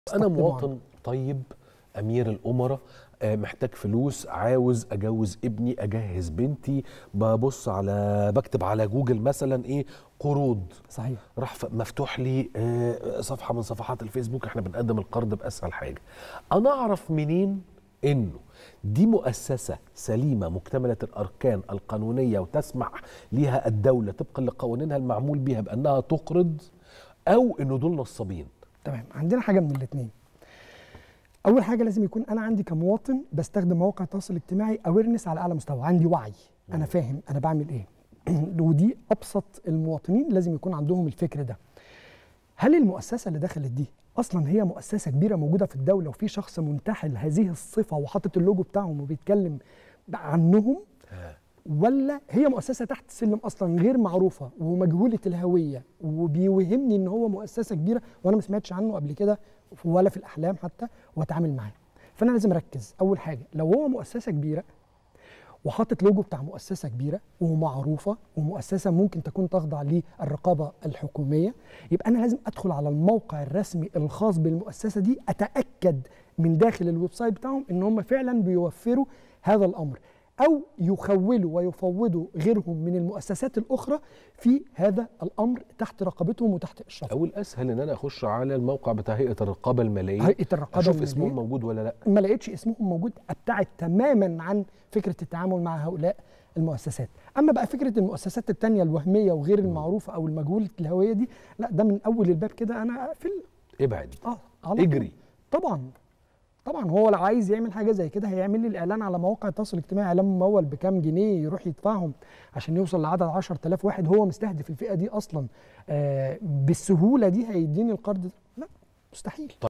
انا استقطبوا مواطن طيب امير الامراء آه، محتاج فلوس عاوز اجوز ابني اجهز بنتي ببص على بكتب على جوجل مثلا ايه قروض صحيح راح ف- مفتوح لي آه، صفحه من صفحات الفيسبوك احنا بنقدم القرض باسهل حاجه انا اعرف منين انه دي مؤسسه سليمه مكتمله الاركان القانونيه وتسمح ليها الدوله طبقا لقوانينها المعمول بها بانها تقرض او انه دول نصابين تمام عندنا حاجه من الاثنين اول حاجه لازم يكون انا عندي كمواطن بستخدم مواقع التواصل الاجتماعي اويرنس على اعلى مستوى عندي وعي انا فاهم انا بعمل ايه ودي ابسط المواطنين لازم يكون عندهم الفكر ده هل المؤسسه اللي دخلت دي اصلا هي مؤسسه كبيره موجوده في الدوله وفي شخص منتحل هذه الصفه وحاطط اللوجو بتاعهم وبيتكلم عنهم ولا هي مؤسسه تحت السلم اصلا غير معروفه ومجهوله الهويه وبيوهمني ان هو مؤسسه كبيره وانا ما سمعتش عنه قبل كده ولا في الاحلام حتى واتعامل معاه فانا لازم اركز اول حاجه لو هو مؤسسه كبيره وحاطط لوجو بتاع مؤسسه كبيره ومعروفه ومؤسسه ممكن تكون تخضع للرقابه الحكوميه يبقى انا لازم ادخل على الموقع الرسمي الخاص بالمؤسسه دي اتاكد من داخل الويب سايت بتاعهم ان هم فعلا بيوفروا هذا الامر او يخولوا ويفوضوا غيرهم من المؤسسات الاخرى في هذا الامر تحت رقابتهم وتحت اشرافهم او الاسهل ان انا اخش على الموقع بتاع هيئه الرقابه الماليه هيئه الرقابه اشوف المالية. اسمهم موجود ولا لا ما لقيتش اسمهم موجود ابتعد تماما عن فكره التعامل مع هؤلاء المؤسسات اما بقى فكره المؤسسات التانية الوهميه وغير المعروفه او المجهوله الهويه دي لا ده من اول الباب كده انا اقفل ابعد اه على طول. اجري طبعا طبعا هو لو عايز يعمل حاجه زي كده هيعمل لي الاعلان على مواقع التواصل الاجتماعي اعلان ممول بكام جنيه يروح يدفعهم عشان يوصل لعدد 10000 واحد هو مستهدف الفئه دي اصلا آه بالسهوله دي هيديني القرض ده لا مستحيل